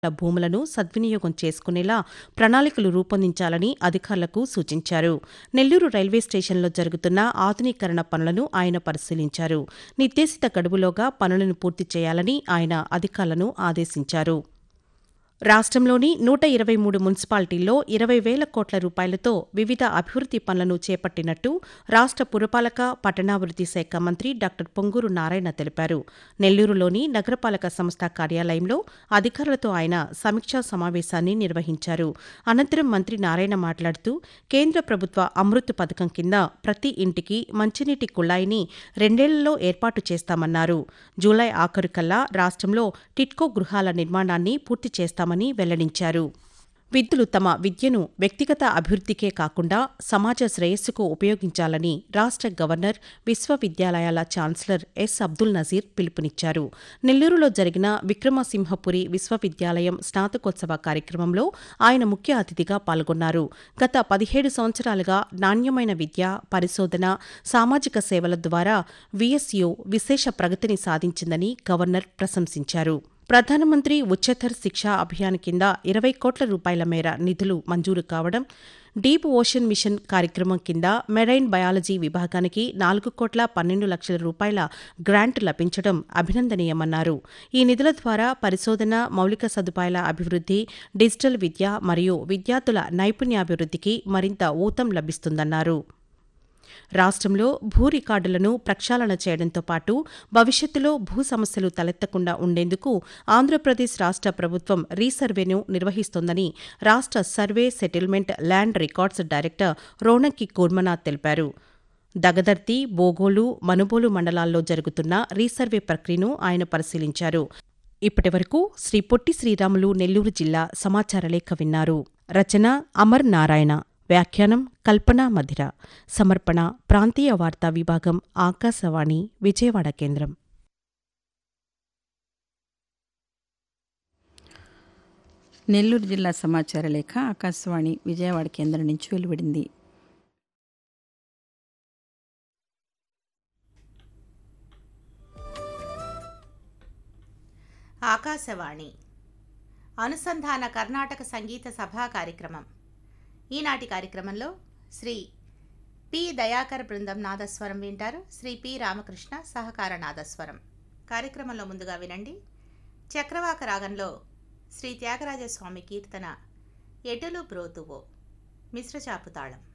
భూములను సద్వినియోగం చేసుకునేలా ప్రణాళికలు రూపొందించాలని అధికారులకు సూచించారు నెల్లూరు రైల్వే స్టేషన్లో జరుగుతున్న ఆధునీకరణ పనులను ఆయన పరిశీలించారు నిర్దేశిత గడువులోగా పనులను పూర్తి చేయాలని ఆయన అధికారులను ఆదేశించారు రాష్ట్రంలోని నూట ఇరవై మూడు మున్సిపాలిటీల్లో ఇరవై వేల కోట్ల రూపాయలతో వివిధ అభివృద్ది పనులను చేపట్టినట్టు రాష్ట్ర పురపాలక పట్టణాభివృద్ది శాఖ మంత్రి డాక్టర్ పొంగూరు నారాయణ తెలిపారు నెల్లూరులోని నగరపాలక సంస్థ కార్యాలయంలో అధికారులతో ఆయన సమీక్షా సమావేశాన్ని నిర్వహించారు అనంతరం మంత్రి నారాయణ మాట్లాడుతూ కేంద్ర ప్రభుత్వ అమృత్ పథకం కింద ప్రతి ఇంటికి మంచినీటి కుళాయిని రెండేళ్లలో ఏర్పాటు చేస్తామన్నారు జూలై ఆఖరుకల్లా రాష్ట్రంలో టిట్కో గృహాల నిర్మాణాన్ని పూర్తి చేస్తామని వెల్లడించారు విద్యులు తమ విద్యను వ్యక్తిగత అభివృద్ధికే కాకుండా సమాజ శ్రేయస్సుకు ఉపయోగించాలని రాష్ట్ర గవర్నర్ విశ్వవిద్యాలయాల ఛాన్సలర్ ఎస్ అబ్దుల్ నజీర్ పిలుపునిచ్చారు నెల్లూరులో జరిగిన విక్రమసింహపురి విశ్వవిద్యాలయం స్నాతకోత్సవ కార్యక్రమంలో ఆయన ముఖ్య అతిథిగా పాల్గొన్నారు గత పదిహేడు సంవత్సరాలుగా నాణ్యమైన విద్య పరిశోధన సామాజిక సేవల ద్వారా విఎస్యు విశేష ప్రగతిని సాధించిందని గవర్నర్ ప్రశంసించారు ప్రధానమంత్రి ఉచ్చతర్ శిక్షా అభియాన్ కింద ఇరవై కోట్ల రూపాయల మేర నిధులు మంజూరు కావడం డీప్ ఓషన్ మిషన్ కార్యక్రమం కింద మెరైన్ బయాలజీ విభాగానికి నాలుగు కోట్ల పన్నెండు లక్షల రూపాయల గ్రాంట్ లభించడం అభినందనీయమన్నారు ఈ నిధుల ద్వారా పరిశోధన మౌలిక సదుపాయాల అభివృద్ధి డిజిటల్ విద్య మరియు విద్యార్థుల నైపుణ్యాభివృద్ధికి మరింత ఊతం లభిస్తుందన్నారు రాష్ట్రంలో భూ రికార్డులను ప్రక్షాళన చేయడంతో పాటు భవిష్యత్తులో భూ సమస్యలు తలెత్తకుండా ఉండేందుకు ఆంధ్రప్రదేశ్ రాష్ట్ర ప్రభుత్వం రీసర్వేను నిర్వహిస్తోందని రాష్ట్ర survey settlement land records director రోనక్కి కూర్మనాథ్ తెలిపారు దగదర్తి బోగోలు మనుబోలు మండలాల్లో జరుగుతున్న రీసర్వే ప్రక్రియను ఆయన పరిశీలించారు ఇప్పటివరకు శ్రీ పొట్టి శ్రీరాములు నెల్లూరు జిల్లా సమాచార లేఖ విన్నారు రచన అమర్ నారాయణ వ్యాఖ్యానం కల్పనా మధిర సమర్పణ ప్రాంతీయ వార్తా విభాగం ఆకాశవాణి విజయవాడ కేంద్రం నెల్లూరు జిల్లా సమాచార లేఖ ఆకాశవాణి విజయవాడ కేంద్రం నుంచి వెలువడింది ఆకాశవాణి అనుసంధాన కర్ణాటక సంగీత సభా కార్యక్రమం ఈనాటి కార్యక్రమంలో శ్రీ పి దయాకర్ బృందం నాదస్వరం వింటారు శ్రీ పి రామకృష్ణ సహకార నాదస్వరం కార్యక్రమంలో ముందుగా వినండి చక్రవాక రాగంలో శ్రీ త్యాగరాజస్వామి కీర్తన ఎటులు బ్రోతువో మిశ్రచాపు తాళం